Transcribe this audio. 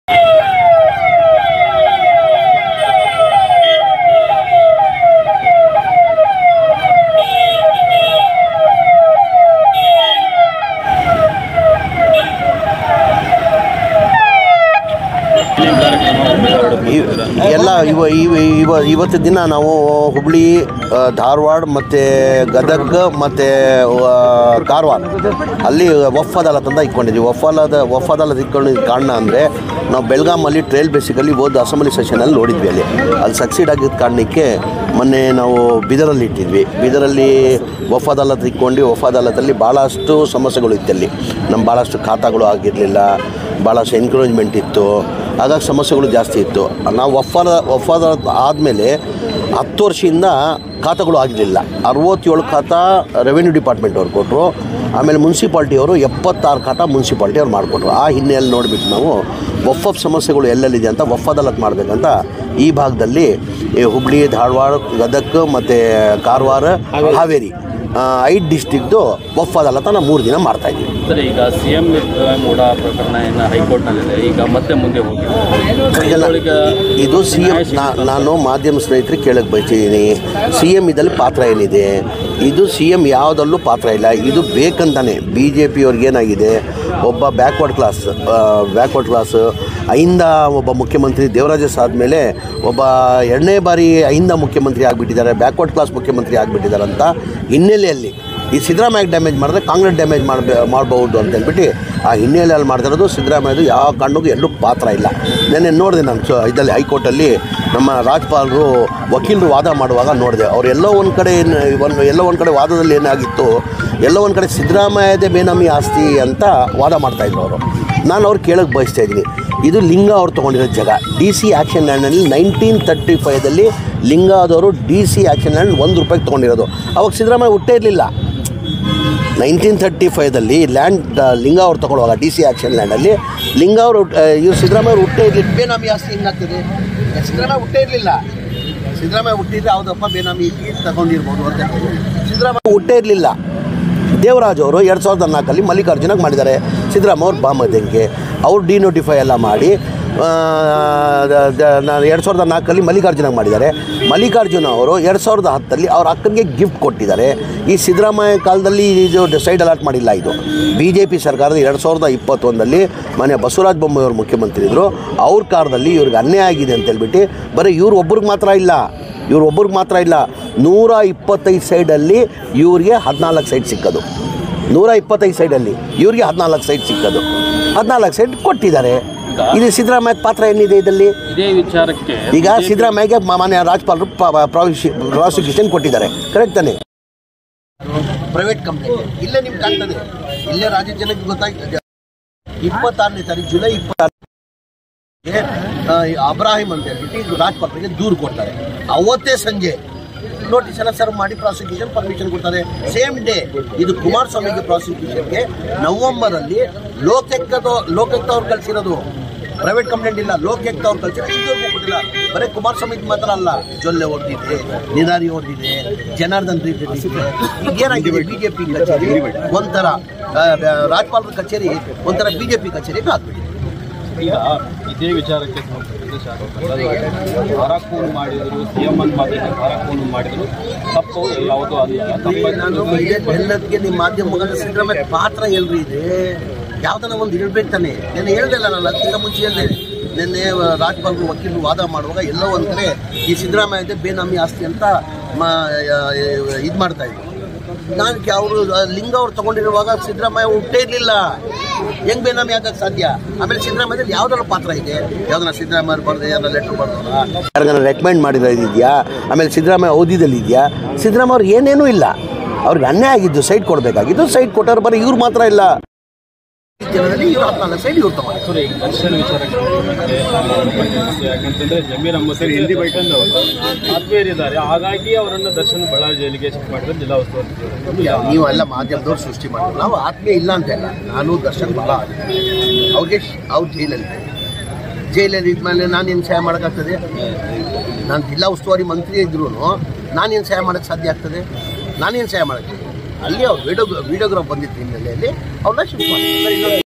ಈ- ಎಲ್ಲ ಇವ ಇವ ಇವ ಇವತ್ತು ದಿನ ನಾವು ಹುಬ್ಳಿ ಆ, ಧಾರವಾಡ ಮತ್ತು ಗದಗ ಮತ್ತು ಕಾರವಾರ ಅಲ್ಲಿ ವಫ್ ಅದಾಲತ್ ಅಂತ ಇಟ್ಕೊಂಡಿದ್ವಿ ವಫ್ ಅದಾದ ವಫ್ ಅದಾಲತ್ ಇಟ್ಕೊಂಡಿದ್ದ ಕಾರಣ ಅಂದರೆ ನಾವು ಬೆಳಗಾಮಲ್ಲಿ ಟ್ರೈಲ್ ಬೇಸಿಕಲ್ಲಿ ಹೋದ ಅಸೆಂಬ್ಲಿ ಸೆಷನಲ್ಲಿ ನೋಡಿದ್ವಿ ಅಲ್ಲಿ ಅಲ್ಲಿ ಸಕ್ಸೀಡ್ ಆಗಿದ್ದ ಕಾರಣಕ್ಕೆ ಮೊನ್ನೆ ನಾವು ಬೀದರಲ್ಲಿ ಇಟ್ಟಿದ್ವಿ ಬೀದರಲ್ಲಿ ವಫ್ ಅದಾಲತ್ ಇಟ್ಕೊಂಡು ವಫ್ ಅದಾಲತಲ್ಲಿ ಭಾಳಷ್ಟು ಸಮಸ್ಯೆಗಳು ಇತ್ತು ಅಲ್ಲಿ ನಮ್ಮ ಭಾಳಷ್ಟು ಖಾತಾಗಳು ಆಗಿರಲಿಲ್ಲ ಭಾಳಷ್ಟು ಎನ್ಕರೇಜ್ಮೆಂಟ್ ಇತ್ತು ಹಾಗಾಗಿ ಸಮಸ್ಯೆಗಳು ಜಾಸ್ತಿ ಇತ್ತು ನಾವು ವಫಾದ ವಫಾದ ಆದಮೇಲೆ ಹತ್ತು ವರ್ಷದಿಂದ ಖಾತಾಗಳು ಆಗಲಿಲ್ಲ ಅರವತ್ತೇಳು ಖಾತಾ ರೆವೆನ್ಯೂ ಡಿಪಾರ್ಟ್ಮೆಂಟ್ ಅವ್ರು ಕೊಟ್ಟರು ಆಮೇಲೆ ಮುನ್ಸಿಪಾಲ್ಟಿಯವರು ಎಪ್ಪತ್ತಾರು ಖಾತಾ ಮುನ್ಸಿಪಾಲ್ಟಿ ಅವ್ರು ಮಾಡಿಕೊಟ್ರು ಆ ಹಿನ್ನೆಲೆಯಲ್ಲಿ ನೋಡಿಬಿಟ್ಟು ನಾವು ವಫ್ ಸಮಸ್ಯೆಗಳು ಎಲ್ಲೆಲ್ಲಿದೆ ಅಂತ ವಫ್ ಅದಾಲತ್ ಮಾಡಬೇಕಂತ ಈ ಭಾಗದಲ್ಲಿ ಈ ಹುಬ್ಳಿ ಧಾರವಾಡ ಗದಗ ಮತ್ತು ಕಾರವಾರ ಹಾವೇರಿ ಆ, ಐದು ಡಿಸ್ಟಿಕ್ದು ವಫ್ ಅದಾಲತ್ ನಾವು ಮೂರು ದಿನ ಮಾಡ್ತಾಯಿದ್ವಿ ಸರ್ ಈಗ ಸಿ ಎಂ ಮೂಡ ಪ್ರಕರಣ ಏನು ಹೈಕೋರ್ಟ್ನಲ್ಲಿದೆ ಈಗ ಮತ್ತೆ ಮುಂದೆ ಹೋಗಿದೆ ಇದರೊಳಗೆ ಇದು ಸಿ ಎಂ ನಾನು ಮಾಧ್ಯಮ ಸ್ನೇಹಿತರಿಗೆ ಕೇಳಕ್ಕೆ ಬಯಸಿದ್ದೀನಿ ಸಿ ಎಮ್ ಇದರಲ್ಲಿ ಪಾತ್ರ ಏನಿದೆ ಇದು ಸಿ ಎಮ್ ಯಾವುದಲ್ಲೂ ಪಾತ್ರ ಇಲ್ಲ ಇದು ಬೇಕಂತಾನೆ ಬಿ ಜೆ ಪಿಯವ್ರಿಗೆ ಏನಾಗಿದೆ ಒಬ್ಬ ಬ್ಯಾಕ್ವರ್ಡ್ ಕ್ಲಾಸ್ ಬ್ಯಾಕ್ವರ್ಡ್ ಕ್ಲಾಸ್ ಐಂದ ಒಬ್ಬ ಮುಖ್ಯಮಂತ್ರಿ ದೇವರಾಜಸ್ ಆದಮೇಲೆ ಒಬ್ಬ ಎರಡನೇ ಬಾರಿ ಐಂದ ಮುಖ್ಯಮಂತ್ರಿ ಆಗಿಬಿಟ್ಟಿದ್ದಾರೆ ಬ್ಯಾಕ್ವರ್ಡ್ ಕ್ಲಾಸ್ ಮುಖ್ಯಮಂತ್ರಿ ಆಗಿಬಿಟ್ಟಿದ್ದಾರೆ ಅಂತ ಹಿನ್ನೆಲೆಯಲ್ಲಿ ಈ ಸಿದ್ದರಾಮಯ್ಯ ಡ್ಯಾಮೇಜ್ ಮಾಡಿದ್ರೆ ಕಾಂಗ್ರೆಸ್ ಡ್ಯಾಮೇಜ್ ಮಾಡಬೇ ಮಾಡ್ಬೋದು ಅಂತ ಹೇಳ್ಬಿಟ್ಟು ಆ ಹಿನ್ನೆಲೆಯಲ್ಲಿ ಮಾಡ್ತಿರೋದು ಸಿದ್ದರಾಮಯ್ಯದು ಯಾವ ಕಾರಣಕ್ಕೂ ಎಲ್ಲೂ ಪಾತ್ರ ಇಲ್ಲ ನೆನ್ನೆ ನೋಡಿದೆ ನಾನು ಸೊ ಇದರಲ್ಲಿ ಹೈಕೋರ್ಟಲ್ಲಿ ನಮ್ಮ ರಾಜ್ಪಾಲರು ವಕೀಲರು ವಾದ ಮಾಡುವಾಗ ನೋಡಿದೆ ಅವ್ರು ಎಲ್ಲೋ ಒಂದು ಕಡೆ ಏನು ಒಂದು ಎಲ್ಲೋ ಒಂದು ಕಡೆ ವಾದದಲ್ಲಿ ಏನಾಗಿತ್ತು ಎಲ್ಲೋ ಒಂದು ಕಡೆ ಸಿದ್ದರಾಮಯ್ಯದೇ ಬೇನಾಮಿ ಆಸ್ತಿ ಅಂತ ವಾದ ಮಾಡ್ತಾಯಿದ್ರು ಅವರು ನಾನು ಅವ್ರು ಕೇಳೋಕ್ಕೆ ಬಯಸ್ತಾ ಇದ್ದೀನಿ ಇದು ಲಿಂಗ ಅವ್ರು ತೊಗೊಂಡಿರೋ ಜಾಗ ಡಿ ಸಿ ಆ್ಯಕ್ಷನ್ ಲ್ಯಾಂಡಲ್ಲಿ ನೈನ್ಟೀನ್ ತರ್ಟಿ ಫೈವ್ದಲ್ಲಿ ಲಿಂಗಾದವರು ಡಿ ಸಿ ಆ್ಯಕ್ಷನ್ ಲ್ಯಾಂಡ್ ಒಂದು ರೂಪಾಯಿಗೆ ತೊಗೊಂಡಿರೋದು ಅವಾಗ ಸಿದ್ದರಾಮಯ್ಯ ಹುಟ್ಟೇ ಇರಲಿಲ್ಲ ನೈನ್ಟೀನ್ ತರ್ಟಿ ಫೈವ್ದಲ್ಲಿ ಲ್ಯಾಂಡ್ ಲಿಂಗ ಅವ್ರು ತೊಗೊಳ್ಳುವಾಗ ಡಿ ಸಿ ಆ್ಯಕ್ಷನ್ ಲ್ಯಾಂಡಲ್ಲಿ ಲಿಂಗ ಅವರು ಇವ್ರು ಸಿದ್ದರಾಮಯ್ಯ ಅವ್ರು ಹುಟ್ಟೇ ಇರಲಿಲ್ಲ ಬೇನಾಮಿ ಆಸ್ತಿ ಹೆಂಗಾಗ್ತದೆ ಸಿದ್ದರಾಮಯ್ಯ ಹುಟ್ಟೇ ಇರಲಿಲ್ಲ ಸಿದ್ದರಾಮಯ್ಯ ಹುಟ್ಟಿದ್ರೆ ಯಾವುದಪ್ಪ ಬೇನಾಮಿ ತಗೊಂಡಿರ್ಬೋದು ಅಂತ ಹೇಳ್ಬೋದು. ಸಿದ್ದರಾಮಯ್ಯ ಹುಟ್ಟೇ ಇರಲಿಲ್ಲ ದೇವರಾಜ್ ಅವರು ಎರಡು ಸಾವಿರದ ನಾಲ್ಕಲ್ಲಿ ಮಲ್ಲಿಕಾರ್ಜುನಾಗ ಮಾಡಿದ್ದಾರೆ ಸಿದ್ದರಾಮಯ್ಯ ಅವ್ರು ಬಾಮದಂಗೆ ಅವ್ರು ಡಿನೋಟಿಫೈ ಎಲ್ಲ ಮಾಡಿ ನಾನು ಎರಡು ಸಾವಿರದ ನಾಲ್ಕಲ್ಲಿ ಮಲ್ಲಿಕಾರ್ಜುನಾಗ ಮಾಡಿದ್ದಾರೆ ಮಲ್ಲಿಕಾರ್ಜುನ ಅವರು ಎರಡು ಸಾವಿರದ ಹತ್ತಲ್ಲಿ ಅವ್ರ ಅಕ್ಕನಿಗೆ ಗಿಫ್ಟ್ ಕೊಟ್ಟಿದ್ದಾರೆ ಈ ಸಿದ್ದರಾಮಯ್ಯ ಕಾಲದಲ್ಲಿ ಇದು ಡಿಸೈಡ್ ಅಲಾಟ್ ಮಾಡಿಲ್ಲ ಇದು ಬಿ ಜೆ ಪಿ ಸರ್ಕಾರದ ಎರಡು ಸಾವಿರದ ಇಪ್ಪತ್ತೊಂದರಲ್ಲಿ ಮನೆ ಬಸವರಾಜ ಬೊಮ್ಮಾಯಿ ಅವರು ಮುಖ್ಯಮಂತ್ರಿ ಇದ್ದರು ಅವ್ರ ಕಾಲದಲ್ಲಿ ಇವ್ರಿಗೆ ಅನ್ಯಾಯ ಆಗಿದೆ ಅಂತ ಹೇಳ್ಬಿಟ್ಟು ಬರೀ ಇವ್ರು ಒಬ್ರಿಗೆ ಮಾತ್ರ ಇಲ್ಲ ಇವ್ರು ಒಬ್ರಿಗೆ ಮಾತ್ರ ಇಲ್ಲ ನೂರ ಇಪ್ಪತ್ತೈದು ಸೈಡಲ್ಲಿ ಇವ್ರಿಗೆ ಹದಿನಾಲ್ಕು ಸೈಡ್ ಸಿಕ್ಕೋದು ನೂರ ಇಪ್ಪತ್ತೈದು ಸೈಡಲ್ಲಿ ಇವ್ರಿಗೆ ಹದಿನಾಲ್ಕು ಸೈಡ್ ಸಿಕ್ಕೋದು ಹದಿನಾಲ್ಕು ಸೈಡ್ ಕೊಟ್ಟಿದ್ದಾರೆ ಇದು ಸಿದ್ದರಾಮಯ್ಯ ಪಾತ್ರ ಏನಿದೆ ಇದರಲ್ಲಿ ಇದೇ ವಿಚಾರಕ್ಕೆ ಈಗ ಸಿದ್ದರಾಮಯ್ಯಗೆ ಮ- ಮಾನ್ಯ ರಾಜ್ಪಾಲರು ಪ್ರಾಸಿಕ್ಯೂಷನ್ ಕೊಟ್ಟಿದ್ದಾರೆ ಕರೆಕ್ಟ್ ತಾನೆ ಪ್ರೈವೇಟ್ ಕಂಪ್ನಿ ಇಲ್ಲೇ ನಿಮ್ಗೆ ಕಾಣ್ತದೆ ಇಲ್ಲೇ ರಾಜ್ಯ ಜನಕ್ಕೆ ಗೊತ್ತಾಗ್ತದೆ ಇಪ್ಪತ್ತಾರನೇ ತಾರೀಕು ಜುಲೈ ಇಪ್ಪತ್ತಾರು ಅಬ್ರಾಹಿಂ ಅಂತ ಹೇಳ್ಬಿಟ್ಟು ರಾಜ್ಪಾಲರಿಗೆ ದೂರು ಕೊಡ್ತಾರೆ ಅವತ್ತೇ ಸಂಜೆ ನೋಟಿಸ್ ಎಲ್ಲ ಸರ್ವ್ ಮಾಡಿ ಪ್ರಾಸಿಕ್ಯೂಷನ್ ಪರ್ಮಿಷನ್ ಕೊಡ್ತಾರೆ ಸೇಮ್ ಡೇ ಇದು ಕುಮಾರಸ್ವಾಮಿಗೆ ಪ್ರಾಸಿಕ್ಯೂಷನ್ಗೆ ನವೆಂಬರಲ್ಲಿ ಲೋಕಾಯುಕ್ತದ ಲೋಕಾಯುಕ್ತ ಅವ್ರು ಕಳಿಸಿರೋದು ಪ್ರೈವೇಟ್ ಕಂಪ್ಲೇಂಟ್ ಇಲ್ಲ ಲೋಕಾಯುಕ್ತ ಅವ್ರು ಕಳಿಸಿರೋದು ಇದುವರೆಗೂ ಕೊಟ್ಟಿಲ್ಲ ಬರೀ ಕುಮಾರಸ್ವಾಮಿ ಮಾತ್ರ ಅಲ್ಲ ಜೊಲ್ಲೆ ಹೊಡೆದಿದೆ ನಿರಾರಿ ಹೊಡೆದಿದೆ ಜನಾರ್ದನ್ ರೆಡ್ಡಿ ಹೊಡೆದಿದೆ ಈಗ ಏನಾಗಿದೆ ಬಿಜೆಪಿ ಕಚೇರಿ ಒಂಥರ ಆ, ರಾಜ್ಪಾಲರ ಕಚೇರಿ ಒಂಥರ ಬಿಜೆಪಿ ಕಚೇರಿಗೆ ಆಗ್ಬಿಟ್ಟಿದೆ ಈಗ ಇದೇ ವಿಚಾರಕ್ಕೆ ಸಂಬಂಧಪಟ್ಟಂತೆ ಶಾಸಕರು ಹಾರಾಕೋನು ಮಾಡಿದ್ರು ಸಿ ಎಂ ಅನ್ ಮಾತಿಗೆ ಹಾರಾಕೋನು ಮಾಡಿದ್ರು ತಪ್ಪು ಯಾವುದೂ ಅಲ್ಲ ನಾನು ತಪ್ಪ ಎಲ್ಲದಕ್ಕೆ ನಿಮ್ಮ ಮಾಧ್ಯಮ ಮುಖಾಂತರ ಸಿದ್ದರಾಮಯ್ಯ ಪಾತ್ರ ಎಲ್ರಿ ಇದೆ ಯಾವ್ದನ್ನ ಒಂದು ಹೇಳ್ಬೇಕು ತಾನೆ ನೆನ್ನೆ ಹೇಳ್ದಲ್ಲ ನಾನು ಅದಕ್ಕಿಂತ ಮುಂಚೆ ಹೇಳಿದೆ ನಿನ್ನೆ ರಾಜ್ಪಾಲರು ವಕೀಲರು ವಾದ ಮಾಡುವಾಗ ಎಲ್ಲೋ ಒಂದು ಕಡೆ ಈ ಸಿದ್ದರಾಮಯ್ಯದೇ ಬೇನಾಮಿ ಆಸ್ತಿ ಅಂತ ಇದು ಮಾಡ್ತಾ ಇದ್ರು ನಾನು ಅವರು ಲಿಂಗ ಅವ್ರು ತಗೊಂಡಿರುವಾಗ ಸಿದ್ದರಾಮಯ್ಯ ಹುಟ್ಟೇ ಇರಲಿಲ್ಲ ಹೆಂಗ್ ಬೇನಾಮಿ ಆಗಕ್ಕೆ ಸಾಧ್ಯ ಆಮೇಲೆ ಸಿದ್ದರಾಮಯ್ಯದಲ್ಲಿ ಯಾವ್ದಾರ ಪಾತ್ರ ಇದೆ ಯಾವ್ದನ್ನ ಸಿದ್ದರಾಮಯ್ಯ ಬರ್ದೆ ಯಾವ್ದಾರ ಲೆಟ್ರ್ ಬರ್ತಾರ ಯಾರಿಗಾನ ರೆಕಮೆಂಡ್ ಮಾಡಿರೋದು ಇದೆಯಾ ಆಮೇಲೆ ಸಿದ್ದರಾಮಯ್ಯ ಓದಿದಲ್ಲಿ ಇದೆಯಾ ಸಿದ್ದರಾಮಯ್ಯ ಅವ್ರಿಗೆ ಏನೇನೂ ಇಲ್ಲ ಅವ್ರಿಗೆ ಅನ್ಯಾಯ ಆಗಿದ್ದು ಸೈಟ್ ಕೊಡಬೇಕಾಗಿದ್ದು ಸೈಟ್ ಕೊಟ್ಟವ್ರು ಬರೀ ಇವ್ರು ಮಾತ್ರ ಇಲ್ಲ ಜನರಲ್ಲಿ ಇವ್ರು ಹದಿನಾಲ್ಕು ಸೈಡ್ ಇವ್ರು ತಗೊಂಡು ಸರಿ ಈಗ ದರ್ಶನ್ ವಿಚಾರಕ್ಕೆ ಸಂಬಂಧಪಟ್ಟಂತೆ ನಾನು ಒಂದು ಪ್ರಶ್ನೆ ಯಾಕಂತಂದ್ರೆ ಜಮೀರ್ ಅಹಮದ್ ಹಿಂದಿ ಬೈಟನ್ ಅವರು ಆತ್ಮೀಯರಿದ್ದಾರೆ ಹಾಗಾಗಿ ಅವರನ್ನು ದರ್ಶನ್ ಬಳ್ಳಾರಿ ಜೈಲಿಗೆ ಶಿಫ್ಟ್ ಮಾಡಿದ್ರೆ ಜಿಲ್ಲಾ ಉಸ್ತುವಾರಿ ಸಚಿವರು. ನೀವು ಎಲ್ಲ ಮಾಧ್ಯಮದವ್ರು ಸೃಷ್ಟಿ ಮಾಡಿದ್ರು ನಾವು ಆತ್ಮೀಯ ಇಲ್ಲ ಅಂತ ಇಲ್ಲ ನಾನು ದರ್ಶನ್ ಬಹಳ ಅವ್ರಿಗೆ ಅವ್ರು ಜೈಲಲ್ಲಿ ಜೈಲಲ್ಲಿ ಇದ್ಮೇಲೆ ನಾನೇನು ಸಹಾಯ ಮಾಡೋಕ್ಕಾಗ್ತದೆ ನಾನು ಜಿಲ್ಲಾ ಉಸ್ತುವಾರಿ ಮಂತ್ರಿ ಇದ್ರೂ ನಾನೇನು ಸಹಾಯ ಮಾಡೋಕ್ಕೆ ಸಾಧ್ಯ ಆಗ್ತದೆ ನಾನೇನು ಸಹಾಯ ಮಾಡೋಕ್ಕೆ ಅಲ್ಲಿ ಅವ್ರು ವಿಡಿಯೋ ವಿಡಿಯೋಗ್ರಾಫ್ ಬಂದಿದ್ದ ಹಿನ್ನೆಲೆಯಲ್ಲಿ ಅವ್ರನ್ನ ಶಿಫ್ಟ್ ಮಾಡಿ